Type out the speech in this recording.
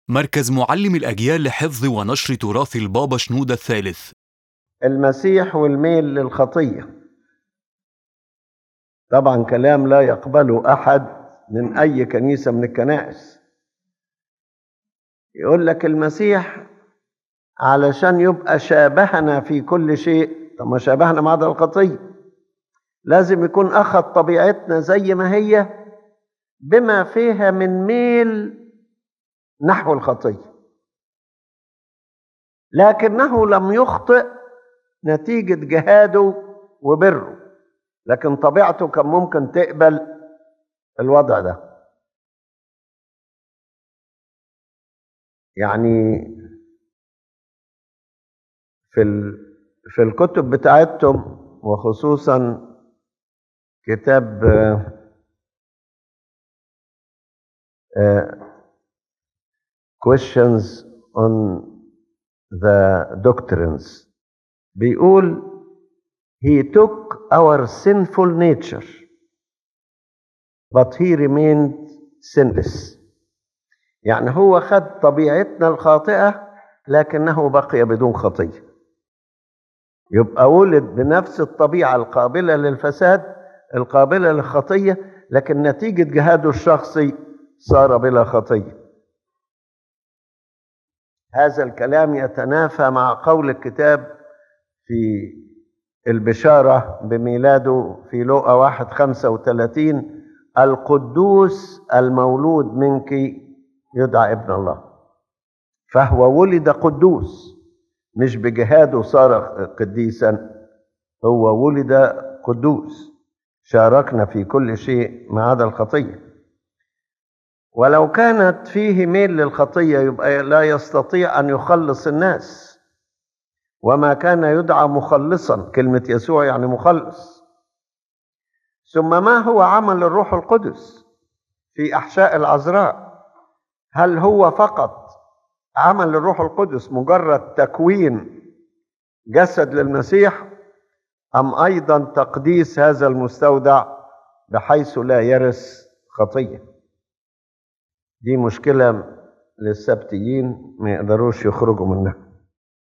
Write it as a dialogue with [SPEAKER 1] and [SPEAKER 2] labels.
[SPEAKER 1] مركز معلم الأجيال لحفظ ونشر تراث البابا شنودة الثالث
[SPEAKER 2] المسيح والميل للخطية طبعا كلام لا يقبله أحد من أي كنيسة من الكنائس يقول لك المسيح علشان يبقى شابهنا في كل شيء طب ما شابهنا ما عدا الخطية لازم يكون أخذ طبيعتنا زي ما هي بما فيها من ميل نحو الخطية لكنه لم يخطئ نتيجة جهاده وبره لكن طبيعته كان ممكن تقبل الوضع ده يعني في ال... في الكتب بتاعتهم وخصوصا كتاب uh, questions on the doctrines بيقول he took our sinful nature but he remained sinless يعني هو خد طبيعتنا الخاطئة لكنه بقي بدون خطية يبقى ولد بنفس الطبيعة القابلة للفساد القابلة للخطية لكن نتيجة جهاده الشخصي صار بلا خطية هذا الكلام يتنافى مع قول الكتاب في البشارة بميلاده في لوقا واحد خمسة وثلاثين القدوس المولود منك يدعى ابن الله فهو ولد قدوس مش بجهاده صار قديسا هو ولد قدوس شاركنا في كل شيء ما عدا الخطيه ولو كانت فيه ميل للخطيه يبقى لا يستطيع ان يخلص الناس وما كان يدعى مخلصا كلمه يسوع يعني مخلص ثم ما هو عمل الروح القدس في احشاء العذراء هل هو فقط عمل الروح القدس مجرد تكوين جسد للمسيح ام ايضا تقديس هذا المستودع بحيث لا يرث خطيه دي مشكله للسبتيين ما يقدروش يخرجوا منها